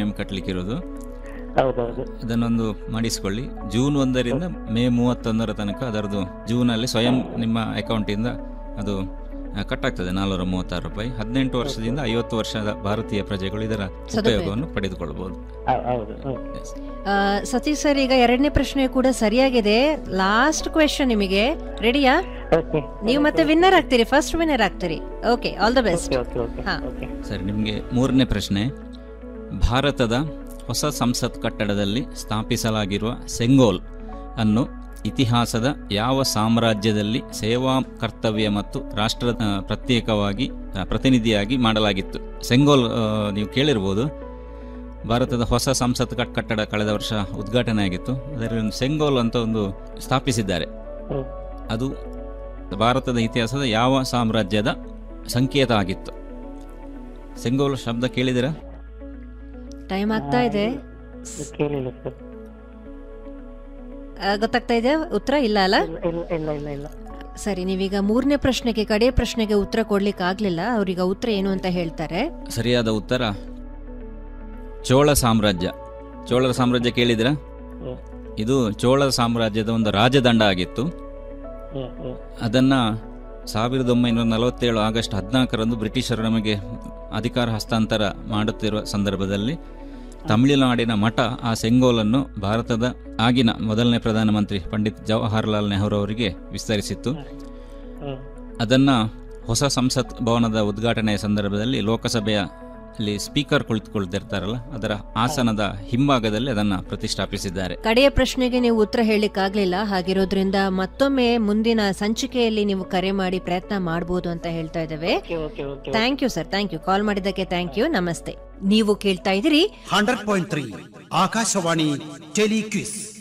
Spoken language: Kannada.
ಪ್ರೀಮಿಯಂ ಕಟ್ಟಲಿಕ್ಕಿರೋದು ಹೌದೌದು ಅದನ್ನೊಂದು ಮಾಡಿಸಿಕೊಳ್ಳಿ ಜೂನ್ ಒಂದರಿಂದ ಮೇ ಮೂವತ್ತೊಂದರ ತನಕ ಅದರದ್ದು ಜೂನಲ್ಲಿ ಸ್ವಯಂ ನಿಮ್ಮ ಅಕೌಂಟಿಂದ ಅದು ಆ, ಕಟ್ಟಾಗ್ತದೆ ನಾಲ್ನೂರ ಮೂವತ್ತಾರು ರೂಪಾಯಿ ಹದಿನೆಂಟು ವರ್ಷದಿಂದ ಐವತ್ತು ವರ್ಷದ ಭಾರತೀಯ ಪ್ರಜೆಗಳು ಇದರ ಉಪಯೋಗವನ್ನು ಪಡೆದುಕೊಳ್ಳಬಹುದು ಹೌ- ಹೌದು ಹೌದು ಆ, ಸತೀಶ್ ಸರ್ ಈಗ ಎರಡನೇ ಪ್ರಶ್ನೆ ಕೂಡ ಸರಿಯಾಗಿದೆ ಲಾಸ್ಟ್ ಕ್ವೆಶನ್ ನಿಮಗೆ ರೆಡಿಯಾ ಓಕೆ ನೀವು ಮತ್ತೆ ವಿನ್ನರ್ ಆಗ್ತೀರಿ ಫಸ್ಟ್ ವಿನ್ನರ್ ಆಗ್ತೀರಿ okay all the best okay okay ಹಾ. ಓಕೆ ಸರಿ ನಿಮಗೆ ಮೂರನೇ ಪ್ರಶ್ನೆ ಭಾರತದ ಹೊಸ ಸಂಸತ್ ಕಟ್ಟಡದಲ್ಲಿ ಸ್ಥಾಪಿಸಲಾಗಿರುವ ಸೆಂಗೋಲ್ ಅನ್ನು ಇತಿಹಾಸದ ಯಾವ ಸಾಮ್ರಾಜ್ಯದಲ್ಲಿ ಸೇವಾ ಕರ್ತವ್ಯ ಮತ್ತು ರಾಷ್ಟ್ರ ಆ, ಪ್ರತ್ಯೇಕವಾಗಿ ಆ, ಪ್ರತಿನಿಧಿಯಾಗಿ ಮಾಡಲಾಗಿತ್ತು ಸೆಂಗೋಲ್ ಆ, ನೀವು ಕೇಳಿರ್ಬೋದು ಭಾರತದ ಹೊಸ ಸಂಸತ್ ಕಟ್- ಕಟ್ಟಡ ಕಳೆದ ವರ್ಷ ಉದ್ಘಾಟನೆ ಆಗಿತ್ತು ಅದರಲ್ಲಿ ಒಂದು ಸೆಂಗೋಲ್ ಅಂತ ಒಂದು ಸ್ಥಾಪಿಸಿದ್ದಾರೆ ಹ್ಮ್. ಅದು ಭಾರತದ ಇತಿಹಾಸದ ಯಾವ ಸಾಮ್ರಾಜ್ಯದ ಸಂಕೇತ ಆಗಿತ್ತು ಸೆಂಗೋಲ್ ಶಬ್ದ ಕೇಳಿದಿರಾ ಟೈಮ್ ಆಗ್ತಾ ಇದೆ ಕೇಳಿಲ್ಲ ಸರ್ ಆ, ಗೊತ್ತಾಗ್ತಾ ಇದೆ ಉತ್ತರ ಇಲ್ಲ ಅಲ್ಲ ಇಲ್ಲ ಇಲ್ಲ ಇಲ್ಲ ಇಲ್ಲ ಸರಿ ನೀವೀಗ ಮೂರನೇ ಪ್ರಶ್ನೆಗೆ ಕಡೆ ಪ್ರಶ್ನೆಗೆ ಉತ್ತರ ಕೊಡ್ಲಿಕ್ಕೆ ಆಗ್ಲಿಲ್ಲ ಅವ್ರೀಗ ಉತ್ತರ ಏನು ಅಂತ ಹೇಳ್ತಾರೆ ಸರಿಯಾದ ಉತ್ತರ ಚೋಳ ಸಾಮ್ರಾಜ್ಯ ಚೋಳರ ಸಾಮ್ರಾಜ್ಯ ಕೇಳಿದಿರಾ ಹ್ಮ್. ಇದು ಚೋಳ ಸಾಮ್ರಾಜ್ಯದ ಒಂದು ರಾಜದಂಡ ಆಗಿತ್ತು ಹ್ಮ್ ಹ್ಮ್ ಅದನ್ನ ಸಾವಿರದ ಒಂಬೈನೂರ ನಲವತ್ತೇಳು ಆಗಸ್ಟ್ ಹದಿನಾಲ್ಕರಂದು ಬ್ರಿಟಿಷರು ನಮಗೆ ಅಧಿಕಾರ ಹಸ್ತಾಂತರ ಮಾಡುತ್ತಿರುವ ಸಂದರ್ಭದಲ್ಲಿ ತಮಿಳುನಾಡಿನ ಮಠ ಆ ಸೆಂಗೋಲನ್ನು ಭಾರತದ ಆಗಿನ ಮೊದಲನೇ ಪ್ರಧಾನಮಂತ್ರಿ ಪಂಡಿತ್ ಜವಾಹರ್ಲಾಲ್ ನೆಹರು ಅವರಿಗೆ ವಿಸ್ತರಿಸಿತ್ತು ಹ್ಮ್ ಅದನ್ನ ಹೊಸ ಸಂಸತ್ ಭವನದ ಉದ್ಘಾಟನೆಯ ಸಂದರ್ಭದಲ್ಲಿ ಲೋಕಸಭೆಯ ಅಲ್ಲಿ ಸ್ಪೀಕರ್ ಕುಳಿತುಕೊಳ್ತಿರ್ತಾರಲ್ಲ ಅದರ ಆಸನದ ಹಿಂಭಾಗದಲ್ಲಿ ಅದನ್ನ ಪ್ರತಿಷ್ಠಾಪಿಸಿದ್ದಾರೆ ಕಡೆಯ ಪ್ರಶ್ನೆಗೆ ನೀವು ಉತ್ತರ ಹೇಳಲಿಕ್ಕೆ ಆಗ್ಲಿಲ್ಲ ಹಾಗಿರೋದ್ರಿಂದ ಮತ್ತೊಮ್ಮೆ ಮುಂದಿನ ಸಂಚಿಕೆಯಲ್ಲಿ ನೀವು ಕರೆ ಮಾಡಿ ಪ್ರಯತ್ನ ಮಾಡಬಹುದು ಅಂತ ಹೇಳ್ತಾ ಇದ್ದೇವೆ okay okay okay thank you sir thank you call ಮಾಡಿದ್ದಕ್ಕೆ ಥ್ಯಾಂಕ್ ಯು ನಮಸ್ತೆ ನೀವು ಕೇಳ್ತಾ ಇದ್ದೀರಿ ಹಂಡ್ರೆಡ್ ಪಾಯಿಂಟ್ ತ್ರೀ ಆಕಾಶವಾಣಿ ಟೆಲಿಕ್ವಿಸ್